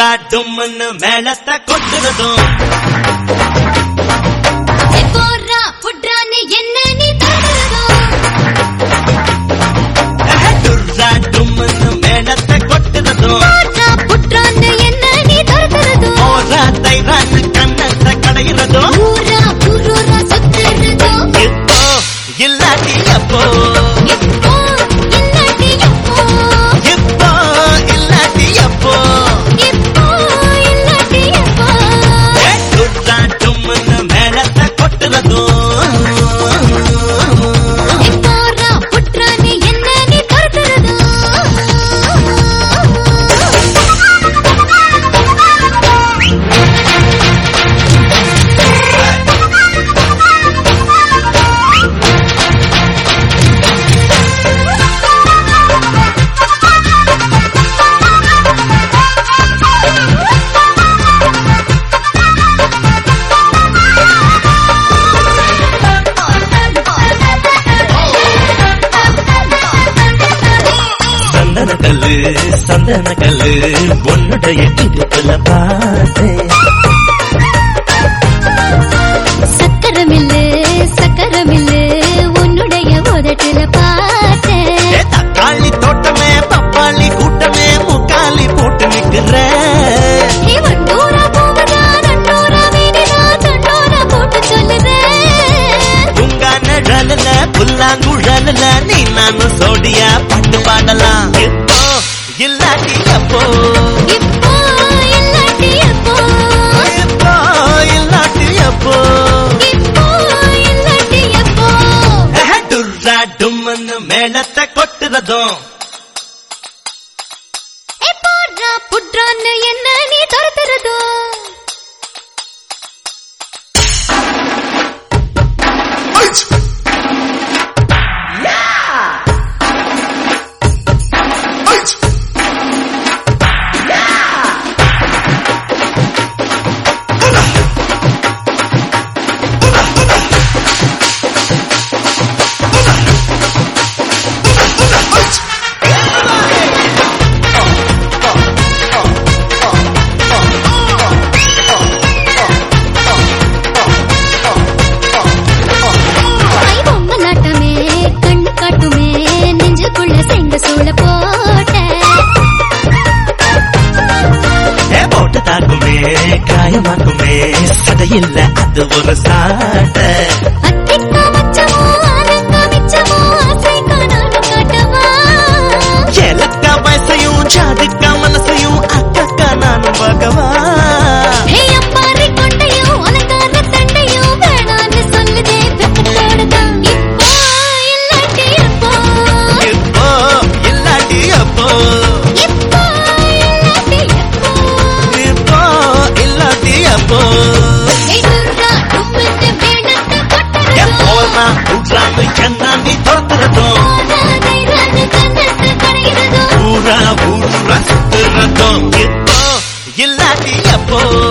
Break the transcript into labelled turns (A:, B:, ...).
A: டுர்ரா டும்முன்னு மேளத்தை கொட்டுறதும்
B: போறா புட்ரான்னு என்ன நீ தரதோ
A: டுர்ரா டும்முன்னு மேளத்தை கொட்டுறதும்
B: போறா புட்ரான்னு என்ன நீ தரதோ
A: ஓரா தைரான்னு கண்ணத்தை கடைகிறதும்
B: ஊரா புரூரா சுத்துறதோ
A: இப்போ இல்லாட்டி அப்போ
B: இப்போ இல்லாட்டி எப்போ
A: இப்போ இல்லாட்டி அப்போ
B: இப்போ இல்லாட்டி எப்போ
A: டுர்ரா டும்முன்னு மேளத்தை கொட்டுறதும்
B: போறா புட்ரான்னு என்ன நீ தரதோ
A: சந்தன கல்லு சந்தன கல்லு உன்னுடைய இடுப்புல பார்த்தேன்
B: சக்கரமில்லு சக்கரமில்லு உன்னுடைய உதட்டுல பார்த்தேன்
A: ஏ தக்காளி தோட்டமே பப்பாளி கூட்டமே முக்காலி போட்டு நிக்கிற
B: நீ வண்டூரா போவதா நண்டூரா வீடினா தண்டோரா போட்டு சொல்லுறேன்
A: உங்க நிழல்ல புல்லாங்குழல்ல நீ நானும் சோடியா பாட்டு பாடலாம் இப்போ இல்லாட்டி அப்போ
B: இப்போ இல்லாட்டி எப்போ
A: இப்போ இல்லாட்டி அப்போ
B: இப்போ இல்லாட்டி எப்போ
A: அஹ, டுர்ரா டும்முன்னு மேளத்தை கொட்டுறதும்
B: எப்போடா புட்ரான்னு என்ன நீ துரத்துறதோ ஐ பொம்மலாட்டமே கண்ணு காட்டுமே நெஞ்சுக்குள்ள செங்க சூழ போட்ட
A: ஏ போட்டு தாக்குமே காயமாக்குமே சதையில்ல அது ஒரு சாட்டை
B: அத்திக்கா மச்சமோ ஆனங்கா மிச்சமோ ஆசை காணாலும் காட்டவா
A: ஏலக்க வயசையும் சாதுக்க மனசையும் அக்கக்கா நானும் பார்க்கவா
B: ஹே அம்பாரி கொண்டையும் அலங்கார தண்டையும் வேணான்னு சொல்லுதே வெக்கத்தோடுதான் இப்போ இல்லாட்டி எப்போ
A: இப்போ இல்லாட்டி அப்போ
B: இப்போ இல்லாட்டி எப்போ
A: இப்போ இல்லாட்டி அப்போ
B: எதுரா கும்பிட்டு வேணத்தை
A: ஏ
B: கொட்டறதோ
A: போனா உட்றான்னு என்ன நீ தோத்துறதும்
B: போராதை ராஜு கண்ணத்தை கடைகிறதோ
A: ஊரா ஊரா சுத்துறதும் இப்போ இல்லாட்டி அப்போ